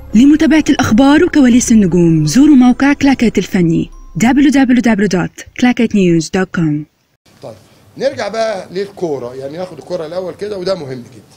لمتابعة الأخبار وكواليس النجوم زوروا موقع كلاكيت الفني www.clacketnews.com طيب نرجع بقى للكوره يعني ناخد الكوره الاول كده وده مهم جدا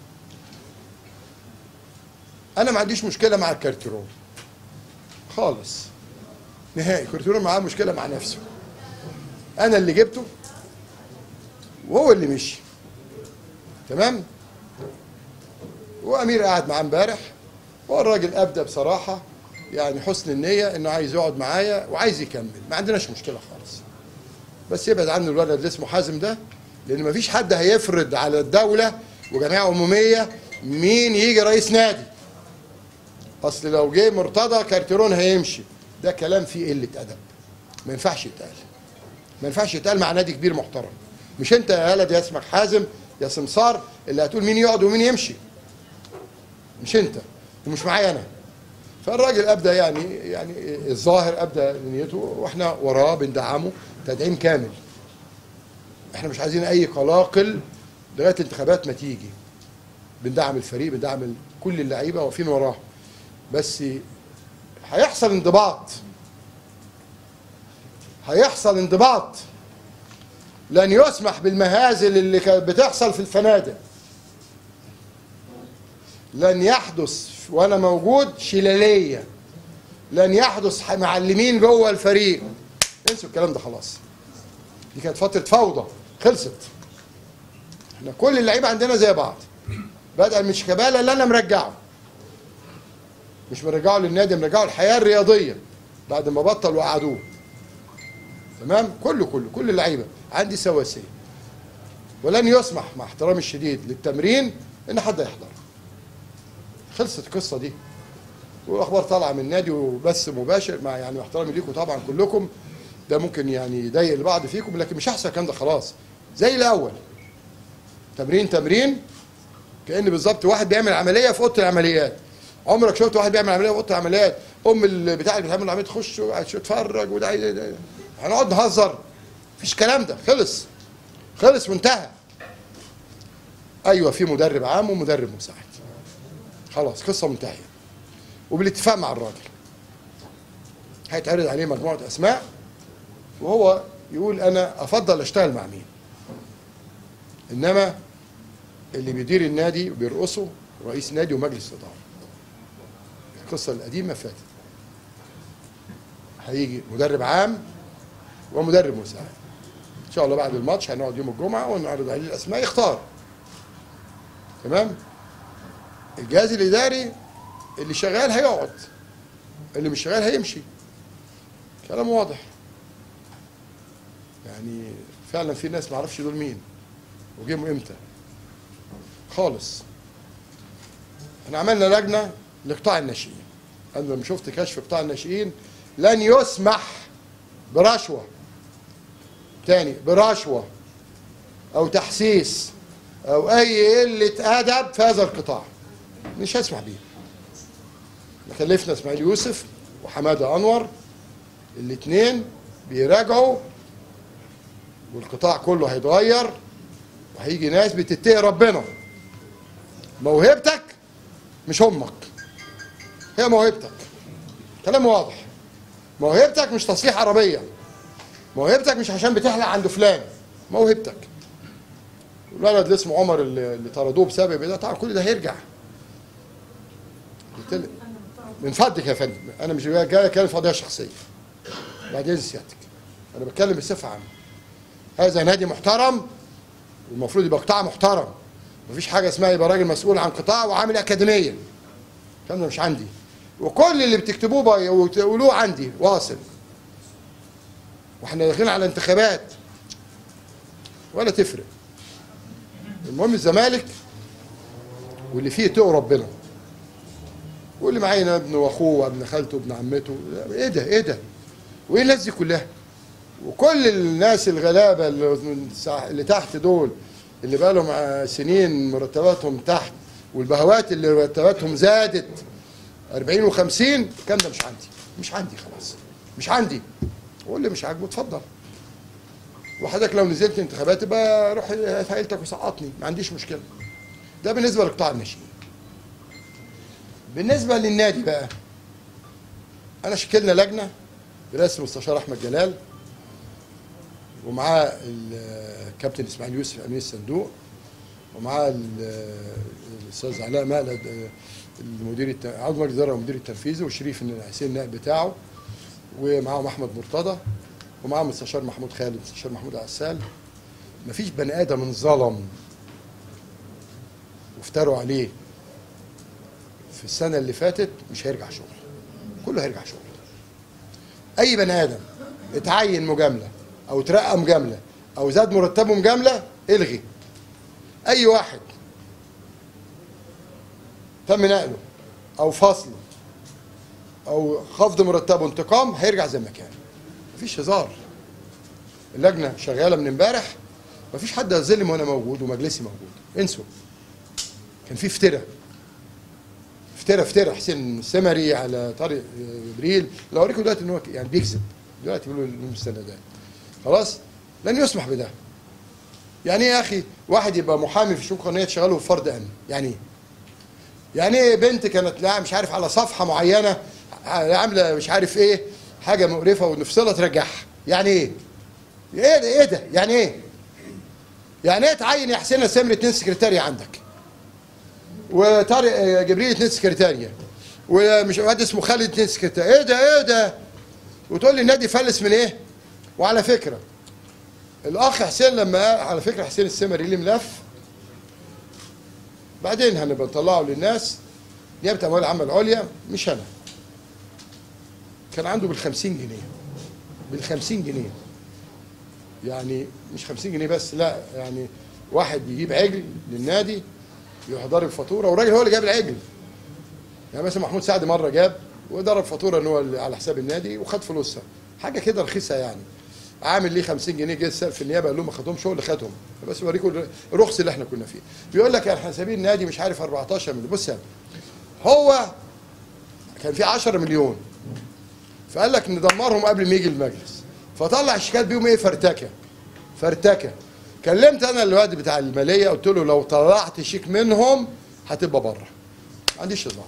انا ما عنديش مشكله مع الكارتيرون خالص نهائي كارتيرون معاه مشكله مع نفسه انا اللي جبته وهو اللي مشي تمام وامير قاعد معاه امبارح والراجل ابدى بصراحه يعني حسن النيه انه عايز يقعد معايا وعايز يكمل ما عندناش مشكله خالص بس يبعد عنه الولد اللي اسمه حازم ده لان ما فيش حد هيفرض على الدوله وجمعيه عموميه مين يجي رئيس نادي اصل لو جه مرتضى كارتيرون هيمشي ده كلام فيه قله ادب ما ينفعش يتقال ما ينفعش يتقال مع نادي كبير محترم مش انت يا ولد يا اسمك حازم يا سمسار اللي هتقول مين يقعد ومين يمشي مش انت ومش معايا انا فالراجل ابدا يعني يعني الظاهر ابدا نيته واحنا وراه بندعمه تدعيم كامل احنا مش عايزين اي قلاقل لغايه الانتخابات ما تيجي بندعم الفريق بندعم كل اللعيبه واقفين وراه بس هيحصل انضباط هيحصل انضباط لن يسمح بالمهازل اللي كانت بتحصل في الفنادق لن يحدث وانا موجود شلاليه لن يحدث معلمين جوه الفريق انسوا الكلام ده خلاص دي كانت فتره فوضى خلصت احنا كل اللعيبه عندنا زي بعض بدأ من شيكابالا اللي انا مرجعه مش مرجعه للنادي مرجعه الحياه الرياضيه بعد ما بطل وقعدوه تمام كله كله كل اللعيبه عندي سواسيه ولن يسمح مع احترامي الشديد للتمرين ان حد يحضر خلصت القصه دي واخبار طالعه من النادي وبث مباشر مع يعني احترامي ليكم طبعا كلكم ده ممكن يعني يضايق البعض فيكم لكن مش هيحصل الكلام ده خلاص زي الاول تمرين تمرين كان بالظبط واحد بيعمل عمليه في اوضه العمليات عمرك شفت واحد بيعمل عمليه في اوضه العمليات ام البتاع اللي بتعمل العمليه تخش تتفرج وده هنقعد نهزر مفيش كلام ده خلص خلص وانتهى ايوه في مدرب عام ومدرب مساعد خلاص قصه منتهيه وبالاتفاق مع الراجل هيتعرض عليه مجموعه اسماء وهو يقول انا افضل اشتغل مع مين انما اللي بيدير النادي وبيرقصه رئيس نادي ومجلس اداره القصه القديمه فاتت هيجي مدرب عام ومدرب مساعد ان شاء الله بعد الماتش هنقعد يوم الجمعه ونعرض عليه الاسماء يختار تمام الجهاز الاداري اللي شغال هيقعد اللي مش شغال هيمشي كلام واضح يعني فعلا في ناس ما اعرفش دول مين وجيهم امتى خالص احنا عملنا لجنه لقطاع الناشئين انا لما شفت كشف قطاع الناشئين لن يسمح برشوه تاني برشوه او تحسيس او اي قله ادب في هذا القطاع مش هسمح بيه كلفنا اسماعيل يوسف وحماده انور الاثنين بيراجعوا والقطاع كله هيتغير وهيجي ناس بتتقي ربنا موهبتك مش امك هي موهبتك كلام واضح موهبتك مش تصليح عربيه موهبتك مش عشان بتحلق عند فلان موهبتك الولد اللي اسمه عمر اللي, اللي طردوه بسبب ده طبعا كل ده هيرجع قلت لك من فضلك يا فندم انا مش جاي اتكلم في قضيه شخصيه بعدين سيادتك انا بتكلم بصفه عامه هذا نادي محترم والمفروض يبقى قطاع محترم مفيش حاجه اسمها يبقى راجل مسؤول عن قطاع وعامل اكاديميه الكلام ده مش عندي وكل اللي بتكتبوه وتقولوه عندي واصل واحنا داخلين على انتخابات ولا تفرق المهم الزمالك واللي فيه تقوا ربنا واللي معانا ابنه واخوه وابن خالته وابن عمته ايه ده ايه ده وايه الناس دي كلها وكل الناس الغلابه اللي تحت دول اللي بقى لهم سنين مرتباتهم تحت والبهوات اللي مرتباتهم زادت 40 و50 الكلام ده مش عندي مش عندي خلاص مش عندي واللي مش عاجبه اتفضل وحضرتك لو نزلت انتخابات يبقى روح في عيلتك وسقطني ما عنديش مشكله ده بالنسبه لقطاع الناشئين بالنسبه للنادي بقى انا شكلنا لجنه برئاسه المستشار احمد جلال ومعاه الكابتن اسماعيل يوسف امين الصندوق ومعاه ال- الاستاذ علاء مقلد المدير الت- عضو مجلس الاداره والمدير التنفيذي وشريف حسين النائب بتاعه ومعاهم احمد مرتضى ومعاهم مستشار محمود خالد مستشار محمود عسال مفيش بني ادم انظلم وافتروا عليه في السنه اللي فاتت مش هيرجع شغل كله هيرجع شغل اي بني ادم اتعين مجامله او اترقى مجامله او زاد مرتبه مجامله الغي اي واحد تم نقله او فصله او خفض مرتبه انتقام هيرجع زي ما كان مفيش هزار اللجنه شغاله من امبارح مفيش حد هيظلم وانا موجود ومجلسي موجود انسوا كان في افتراء افترى افترى حسين السمري على طارق جبريل لو اوريكم دلوقتي ان هو يعني بيكذب دلوقتي بيقولوا المستندات خلاص لن يسمح بده يعني ايه يا اخي واحد يبقى محامي في شؤون قانونيه تشغله في فرد امن يعني ايه يعني ايه بنت كانت لا مش عارف على صفحه معينه عامله مش عارف ايه حاجه مقرفه ونفصلها ترجعها يعني ايه ايه ده ايه ده يعني ايه يعني ايه تعين يا حسين السمري اتنين سكرتارية عندك وطارق جبريل اتنين سكرتارية ومش واد اسمه خالد اتنين سكرتارية ايه ده ايه ده وتقول لي النادي فلس من ايه وعلى فكرة الاخ حسين لما قال على فكرة حسين السمري ليه ملف بعدين هنبقى نطلعه للناس نيابة اموال العامة العليا مش انا كان عنده بالخمسين جنيه بالخمسين جنيه يعني مش خمسين جنيه بس لا يعني واحد يجيب عجل للنادي يروح ضارب فاتوره والراجل هو اللي جاب العجل يعني مثلا محمود سعد مره جاب وضرب فاتوره ان هو اللي على حساب النادي وخد فلوسها حاجه كده رخيصه يعني عامل ليه 50 جنيه جه السقف في النيابه قال لهم ما خدهمش هو اللي خدهم بس اوريكم الرخص اللي احنا كنا فيه بيقول لك احنا حسابين النادي مش عارف 14 مليون بص يعني هو كان في 10 مليون فقال لك ندمرهم قبل ما يجي المجلس فطلع شيكات بيهم ايه فرتكه فرتكه كلمت انا الواد بتاع الماليه قلت له لو طلعت شيك منهم هتبقى بره ما عنديش هزار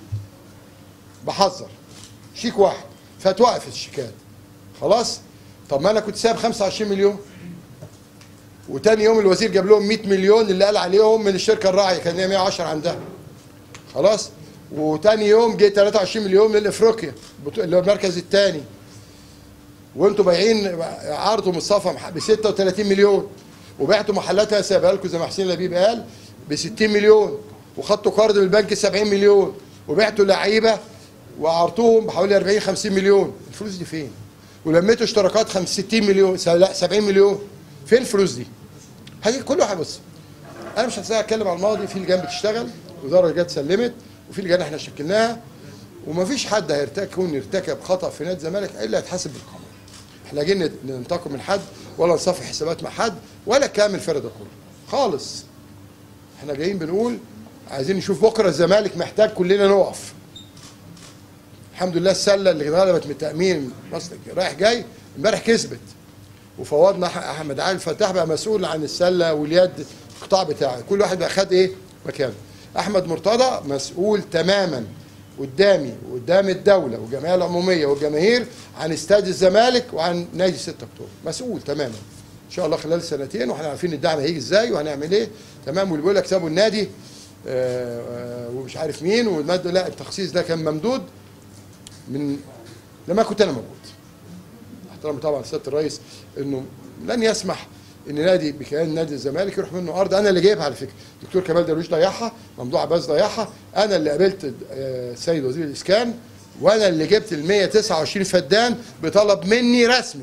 بحذر شيك واحد فتوقف الشيكات خلاص طب ما انا كنت سايب 25 مليون وتاني يوم الوزير جاب لهم 100 مليون اللي قال عليهم من الشركه الراعيه كان هي 110 عندها خلاص وتاني يوم جه 23 مليون من افريقيا اللي هو المركز الثاني وانتوا بايعين عرضوا مصطفى ب 36 مليون وبعتوا محلاتها سايبها لكم زي ما حسين لبيب قال ب 60 مليون وخدتوا قرض من البنك 70 مليون وبعتوا لعيبه وعرضوهم بحوالي 40 50 مليون الفلوس دي فين؟ ولميتوا اشتراكات 65 مليون لا 70 مليون فين الفلوس دي؟ هذه كل واحد بص انا مش هتسال اتكلم على الماضي في لجان بتشتغل وزاره جت سلمت وفي لجان احنا شكلناها ومفيش حد هيرتكب يرتكب خطا في نادي الزمالك الا يتحاسب بالقانون احنا جايين ننتقم من حد ولا نصفي حسابات مع حد ولا كامل فرد كله خالص احنا جايين بنقول عايزين نشوف بكره الزمالك محتاج كلنا نقف الحمد لله السله اللي غلبت من التامين مصر رايح جاي امبارح كسبت وفوضنا احمد علي الفتاح بقى مسؤول عن السله واليد القطاع بتاعه كل واحد بقى خد ايه مكانه احمد مرتضى مسؤول تماما قدامي وقدام الدوله والجمعيه العموميه والجماهير عن استاد الزمالك وعن نادي 6 اكتوبر مسؤول تماما ان شاء الله خلال سنتين واحنا عارفين الدعم هيجي ازاي وهنعمل ايه تمام واللي بيقول لك سابوا النادي آآ آآ ومش عارف مين والماده لا التخصيص ده كان ممدود من لما كنت انا موجود احترام طبعا سياده الرئيس انه لن يسمح ان نادي بكيان نادي الزمالك يروح منه ارض انا اللي جايبها على فكره دكتور كمال درويش ضيعها ممدوح عباس ضيعها انا اللي قابلت السيد وزير الاسكان وانا اللي جبت ال 129 فدان بطلب مني رسمي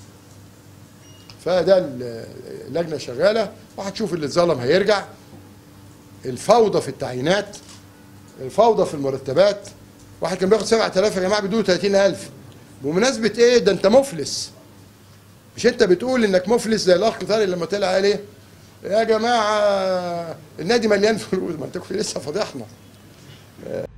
فده اللجنه شغاله وهتشوف اللي اتظلم هيرجع الفوضى في التعيينات الفوضى في المرتبات واحد كان بياخد 7000 يا جماعه بيدوا 30000 بمناسبه ايه ده انت مفلس مش انت بتقول انك مفلس زي الاخ طارق لما طلع قال ايه يا جماعه النادي مليان فلوس ما انت لسه فضحنا